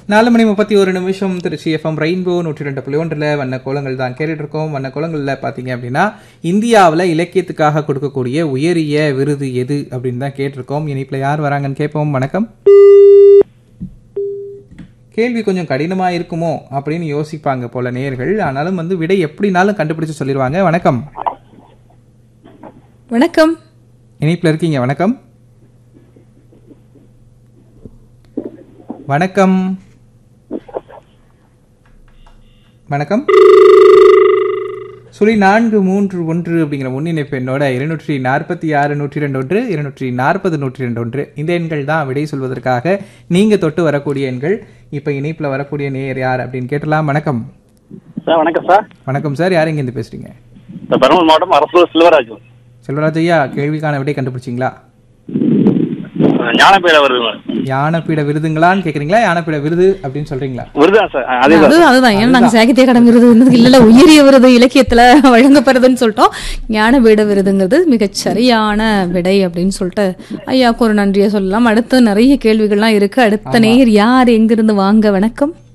நாலு மணி முப்பத்தி ஒரு நிமிஷம் திருச்சி எஃப்எம் ரெயின்போ நூற்றி ரெண்டு புள்ளி ஒன்றில் வண்ண கோலங்கள் தான் கேட்டுட்டு இருக்கோம் வண்ண கோலங்களில் பார்த்தீங்க அப்படின்னா இந்தியாவில் இலக்கியத்துக்காக கொடுக்கக்கூடிய உயரிய விருது எது அப்படின்னு தான் கேட்டிருக்கோம் இனிப்பில் யார் வராங்கன்னு கேட்போம் வணக்கம் கேள்வி கொஞ்சம் கடினமா இருக்குமோ அப்படின்னு யோசிப்பாங்க போல நேர்கள் ஆனாலும் வந்து விடை எப்படினாலும் கண்டுபிடிச்சு சொல்லிடுவாங்க வணக்கம் வணக்கம் இனிப்பில் இருக்கீங்க வணக்கம் வணக்கம் வணக்கம் சுழி நான்கு மூன்று ஒன்று அப்படிங்கிற முன்னிணைப்பு எண்ணோட இருநூற்றி நாற்பத்தி ஆறு நூற்றி ரெண்டு ஒன்று இருநூற்றி நாற்பது நூற்றி ரெண்டு ஒன்று இந்த எண்கள் தான் விடை சொல்வதற்காக நீங்க தொட்டு வரக்கூடிய எண்கள் இப்ப இணைப்புல வரக்கூடிய நேயர் யார் அப்படின்னு கேட்டலாம் வணக்கம் சார் வணக்கம் சார் வணக்கம் சார் யார் இருந்து பேசுறீங்க இந்த பெரம்பலூர் மாவட்டம் அரசூர் செல்வராஜ் செல்வராஜ் ஐயா கேள்விக்கான விடை கண்டுபிடிச்சிங்களா ஞானப்பேர வருது யானைப்பீட விருதுங்களான்னு கேக்குறீங்களா யானைப்பீட விருது அப்படின்னு சொல்றீங்களா விருதா சார் அதே அது அதுதான் ஏன்னா நாங்க சாகித்ய அகாடமி விருது இருந்தது இல்ல இல்ல உயரிய விருது இலக்கியத்துல வழங்கப்படுறதுன்னு சொல்லிட்டோம் ஞான பீட விருதுங்கிறது மிகச் சரியான விடை அப்படின்னு சொல்லிட்டு ஐயாவுக்கு ஒரு நன்றியை சொல்லலாம் அடுத்து நிறைய கேள்விகள்லாம் இருக்கு அடுத்த நேயர் யார் எங்கிருந்து வாங்க வணக்கம்